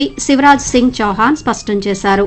శివరాజ్ సింగ్ చౌహాన్ స్పష్టం చేశారు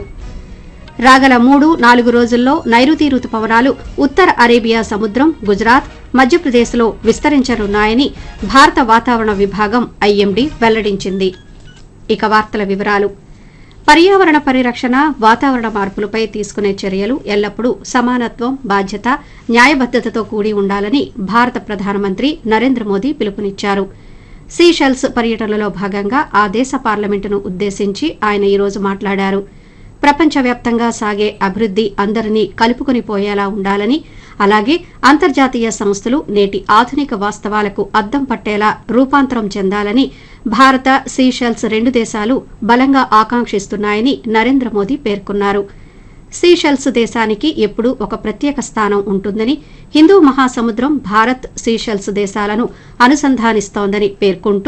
రాగల మూడు నాలుగు రోజుల్లో నైరుతి రుతుపవనాలు ఉత్తర అరేబియా సముద్రం గుజరాత్ మధ్యప్రదేశ్లో విస్తరించనున్నాయని భారత వాతావరణ విభాగం ఐఎండీ వెల్లడించింది ఇక వార్తల వివరాలు పర్యావరణ పరిరక్షణ వాతావరణ మార్పులపై తీసుకునే చర్యలు ఎల్లప్పుడూ సమానత్వం బాధ్యత న్యాయబద్దతతో కూడి ఉండాలని భారత ప్రధానమంత్రి నరేంద్ర మోదీ పిలుపునిచ్చారు సీషెల్స్ పర్యటనలో భాగంగా ఆ దేశ పార్లమెంటును ఉద్దేశించి ఆయన ఈరోజు మాట్లాడారు ప్రపంచవ్యాప్తంగా సాగే అభివృద్ది అందరినీ కలుపుకొని పోయేలా ఉండాలని అలాగే అంతర్జాతీయ సంస్థలు నేటి ఆధునిక వాస్తవాలకు అద్దం పట్టేలా రూపాంతరం చెందాలని భారత సీషెల్స్ రెండు దేశాలు బలంగా ఆకాంక్షిస్తున్నాయని నరేంద్ర మోదీ పేర్కొన్నారు సీషెల్స్ దేశానికి ఎప్పుడూ ఒక ప్రత్యేక స్థానం ఉంటుందని హిందూ మహాసముద్రం భారత్ సీషెల్స్ దేశాలను అనుసంధానిస్తోందని పేర్కొంటూ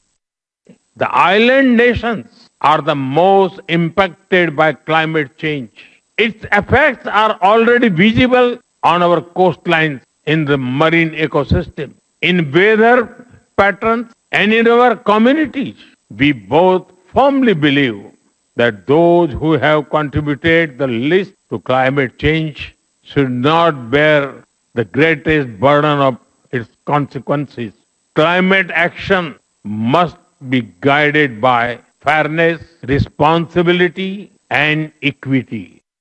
The island nations are the most impacted by climate change. Its effects are already visible on our coastlines in the marine ecosystem, in weather patterns, and in our communities. We both firmly believe that those who have contributed the least to climate change should not bear the greatest burden of its consequences. Climate action must be guided by fairness, responsibility, and equity.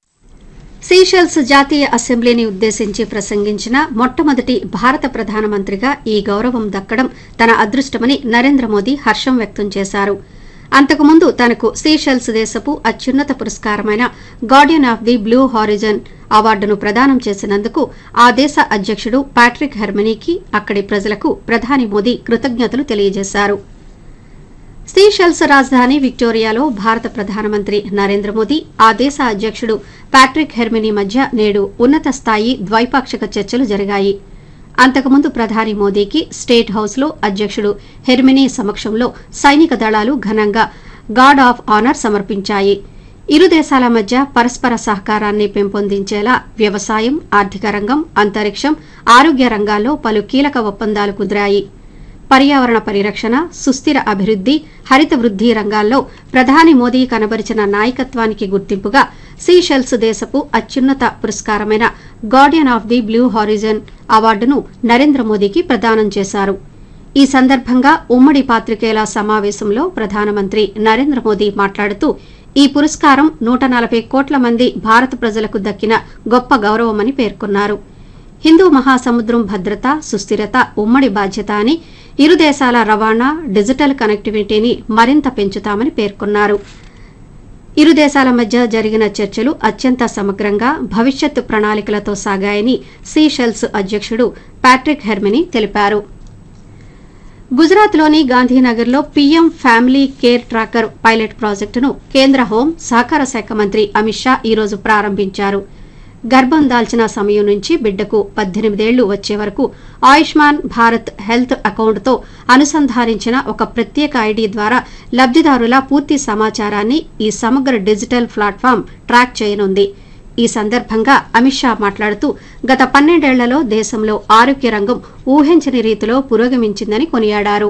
Seychelles జాతీయ అసెంబ్లీని ఉద్దేశించి ప్రసంగించిన మొట్టమొదటి భారత ప్రధానమంత్రిగా ఈ గౌరవం దక్కడం తన అదృష్టమని నరేంద్ర మోదీ హర్షం వ్యక్తం చేశారు అంతకుముందు తనకు సీషెల్స్ దేశపు అత్యున్నత పురస్కారమైన Guardian of the Blue Horizon అవార్డును ప్రదానం చేసినందుకు ఆ దేశ అధ్యక్షుడు ప్యాట్రిక్ హెర్మనీకి అక్కడి ప్రజలకు ప్రధాని మోదీ కృతజ్ఞతలు తెలియజేశారు సీషెల్స్ రాజధాని విక్టోరియాలో భారత ప్రధానమంత్రి నరేంద్ర మోదీ ఆ దేశ అధ్యక్షుడు ప్యాట్రిక్ హెర్మినీ మధ్య నేడు ఉన్నత స్థాయి ద్వైపాక్షిక చర్చలు జరిగాయి అంతకుముందు ప్రధాని మోదీకి స్టేట్ హౌస్లో అధ్యక్షుడు హెర్మినీ సమక్షంలో సైనిక దళాలు ఘనంగా గార్డ్ ఆఫ్ ఆనర్ సమర్పించాయి ఇరు దేశాల మధ్య పరస్పర సహకారాన్ని పెంపొందించేలా వ్యవసాయం ఆర్థిక రంగం అంతరిక్షం ఆరోగ్య రంగాల్లో పలు కీలక ఒప్పందాలు కుదిరాయి పర్యావరణ పరిరక్షణ సుస్థిర అభివృద్ది హరిత వృద్ది రంగాల్లో ప్రధాని మోదీ కనబరిచిన నాయకత్వానికి గుర్తింపుగా సీషెల్స్ దేశపు అత్యున్నత పురస్కారమైన Guardian of the Blue Horizon అవార్డును నరేంద్ర మోదీకి ప్రదానం చేశారు ఈ సందర్భంగా ఉమ్మడి పాత్రికేయుల సమావేశంలో ప్రధానమంత్రి నరేంద్ర మోదీ మాట్లాడుతూ ఈ పురస్కారం నూట నలభై కోట్ల మంది భారత ప్రజలకు దక్కిన గొప్ప గౌరవమని పేర్కొన్నారు హిందూ మహాసముద్రం భద్రత సుస్థిరత ఉమ్మడి బాధ్యత అని ఇరు దేశాల రవాణా డిజిటల్ కనెక్టివిటీని మరింత పెంచుతామని పేర్కొన్నారు ఇరు దేశాల మధ్య జరిగిన చర్చలు అత్యంత సమగ్రంగా భవిష్యత్తు ప్రణాళికలతో సాగాయని సీషెల్స్ అధ్యక్షుడు ప్యాట్రిక్ హెర్మినీ తెలిపారు గుజరాత్లోని గాంధీనగర్లో PM family care tracker pilot ప్రాజెక్టును కేంద్ర హోం సహకార శాఖ మంత్రి అమిత్ షా ఈరోజు ప్రారంభించారు గర్భం దాల్చిన సమయం నుంచి బిడ్డకు పద్దెనిమిదేళ్లు వచ్చే వరకు ఆయుష్మాన్ భారత్ హెల్త్ అకౌంట్తో అనుసంధానించిన ఒక ప్రత్యేక ఐడీ ద్వారా లబ్దిదారుల పూర్తి సమాచారాన్ని ఈ సమగ్ర డిజిటల్ ప్లాట్ఫామ్ ట్రాక్ చేయనుంది ఈ సందర్భంగా అమిత్ షా మాట్లాడుతూ గత పన్నెండేళ్లలో దేశంలో ఆరోగ్య రంగం ఊహించని రీతిలో పురోగమించిందని కొనియాడారు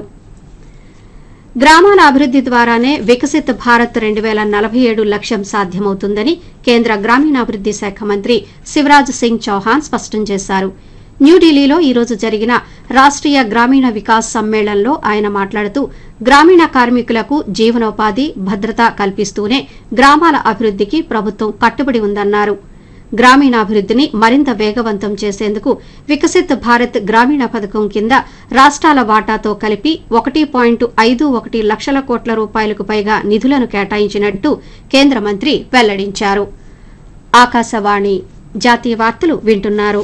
గ్రామాల అభివృద్ది ద్వారానే వికసిత్ భారత్ రెండు వేల నలభై ఏడు లక్ష్యం సాధ్యమవుతుందని కేంద్ర గ్రామీణాభివృద్ది శాఖ మంత్రి శివరాజ్ సింగ్ చౌహాన్ స్పష్టం చేశారు న్యూఢిల్లీలో ఈరోజు జరిగిన రాష్ట్రీయ గ్రామీణ వికాస్ సమ్మేళనంలో ఆయన మాట్లాడుతూ గ్రామీణ కార్మికులకు జీవనోపాధి భద్రత కల్పిస్తూనే గ్రామాల అభివృద్దికి ప్రభుత్వం కట్టుబడి ఉందన్నారు గ్రామీణాభివృద్దిని మరింత వేగవంతం చేసేందుకు వికసిత్ భారత్ గ్రామీణ పథకం కింద రాష్ట్రాల వాటాతో కలిపి ఒకటి పాయింట్ ఐదు ఒకటి లక్షల కోట్ల రూపాయలకు పైగా నిధులను కేటాయించినట్టు కేంద్ర మంత్రి వెల్లడించారు ఆకాశవాణి జాతీయ వార్తలు వింటున్నారు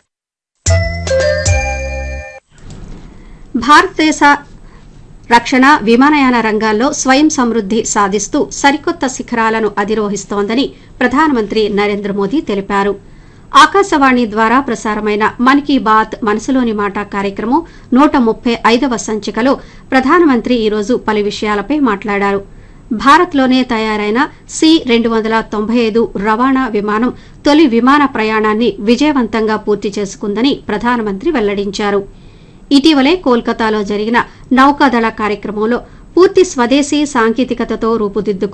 భారతదేశ రక్షణ విమానయాన రంగాల్లో స్వయం సమృద్ది సాధిస్తూ సరికొత్త శిఖరాలను అధిరోహిస్తోందని ప్రధానమంత్రి నరేంద్ర మోదీ తెలిపారు ఆకాశవాణి ద్వారా ప్రసారమైన మన్ కీ బాత్ మనసులోని మాట కార్యక్రమం నూట ముప్పై ఐదవ సంచికలో ప్రధానమంత్రి ఈరోజు పలు విషయాలపై మాట్లాడారు భారత్లోనే తయారైన సి రెండు వందల తొంభై ఐదు రవాణా విమానం తొలి విమాన ప్రయాణాన్ని విజయవంతంగా పూర్తి చేసుకుందని ప్రధానమంత్రి వెల్లడించారు ఇటీవలే కోల్కతాలో జరిగిన నౌకాదళ కార్యక్రమంలో పూర్తి స్వదేశీ సాంకేతికతతో రూపుదిద్దుకు